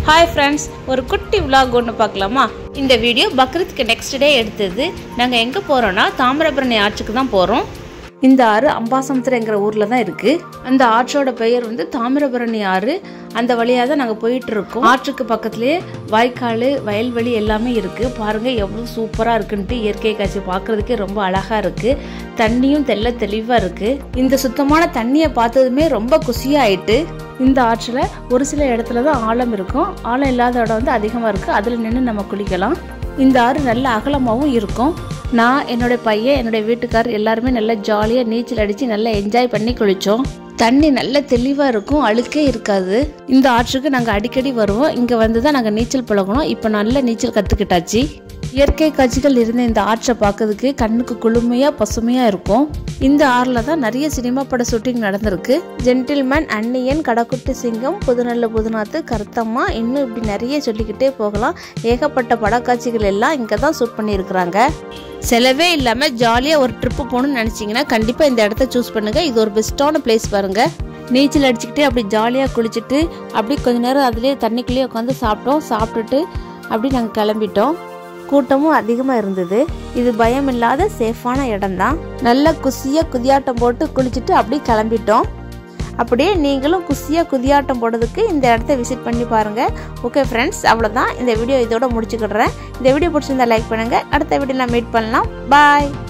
hi friends ஒரு குட்டி vlog ஒன்று பார்க்கலாமா இந்த வீடியோ பக்ரீத்துக்கு நெக்ஸ்ட் டே எடுத்தது நாங்கள் எங்கே போகிறோன்னா தாமிரபரணி ஆற்றுக்கு தான் போகிறோம் இந்த ஆறு அம்பாசமுத்திரங்கிற ஊரில் தான் இருக்குது அந்த ஆற்றோட பெயர் வந்து தாமிரபரணி ஆறு அந்த வழியாக தான் நாங்கள் போயிட்டு இருக்கோம் ஆற்றுக்கு பக்கத்துலேயே வாய்க்கால் வயல்வெளி எல்லாமே இருக்குது பாருங்கள் எவ்வளோ சூப்பராக இருக்குன்ட்டு இயற்கை காட்சி பார்க்குறதுக்கே ரொம்ப அழகாக இருக்குது தண்ணியும் தெல்ல தெளிவாக இருக்குது இந்த சுத்தமான தண்ணியை பார்த்ததுமே ரொம்ப குஷியாயிட்டு இந்த ஆற்றில் ஒரு சில இடத்துல தான் ஆழம் இருக்கும் ஆழம் இல்லாத இடம் வந்து அதிகமாக இருக்குது அதில் நின்று நம்ம குளிக்கலாம் இந்த ஆறு நல்ல அகலமாகவும் இருக்கும் நான் என்னோட பையன் என்னோட வீட்டுக்காரர் எல்லாருமே நல்லா ஜாலியாக நீச்சல் அடித்து நல்லா என்ஜாய் பண்ணி குளித்தோம் தண்ணி நல்ல தெளிவாக இருக்கும் அழுக்கே இருக்காது இந்த ஆற்றுக்கு நாங்கள் அடிக்கடி வருவோம் இங்கே வந்து தான் நாங்கள் நீச்சல் பழகணும் இப்போ நல்ல நீச்சல் கற்றுக்கிட்டாச்சு இயற்கை காட்சிகள் இருந்த இந்த ஆற்றை பார்க்கறதுக்கு கண்ணுக்கு குளுமையாக பசுமையாக இருக்கும் இந்த ஆறில் தான் நிறைய சினிமா பட ஷூட்டிங் நடந்திருக்கு ஜென்டில்மேன் அன்னியன் கடக்குட்டி சிங்கம் புதுநெல்ல புதுநாத்து கருத்தம்மா இன்னும் இப்படி நிறைய சொல்லிக்கிட்டே போகலாம் ஏகப்பட்ட படக்காட்சிகள் எல்லாம் இங்கே தான் ஷூட் பண்ணியிருக்கிறாங்க செலவே இல்லாமல் ஜாலியாக ஒரு ட்ரிப்பு போகணும்னு நினச்சிங்கன்னா கண்டிப்பாக இந்த இடத்த சூஸ் பண்ணுங்கள் இது ஒரு பெஸ்ட்டான பிளேஸ் பாருங்கள் நீச்சல் அடிச்சுக்கிட்டே அப்படி ஜாலியாக குளிச்சுட்டு அப்படி கொஞ்ச நேரம் அதுலேயே தண்ணிக்குள்ளேயே உட்காந்து சாப்பிட்டோம் சாப்பிட்டுட்டு அப்படி நாங்கள் கிளம்பிட்டோம் கூட்டமும் அதிகமாக இருந்தது இது பயம் இல்லாத சேஃபான இடம்தான் நல்ல குசியாக குதியாட்டம் போட்டு குளிச்சுட்டு அப்படியே கிளம்பிட்டோம் அப்படியே நீங்களும் குசியாக குதியாட்டம் போடுறதுக்கு இந்த இடத்த விசிட் பண்ணி பாருங்கள் ஓகே ஃப்ரெண்ட்ஸ் அவ்வளோதான் இந்த வீடியோ இதோட முடிச்சுக்கிடுறேன் இந்த வீடியோ பிடிச்சிருந்தா லைக் பண்ணுங்கள் அடுத்த வீடியோவில் மீட் பண்ணலாம் பாய்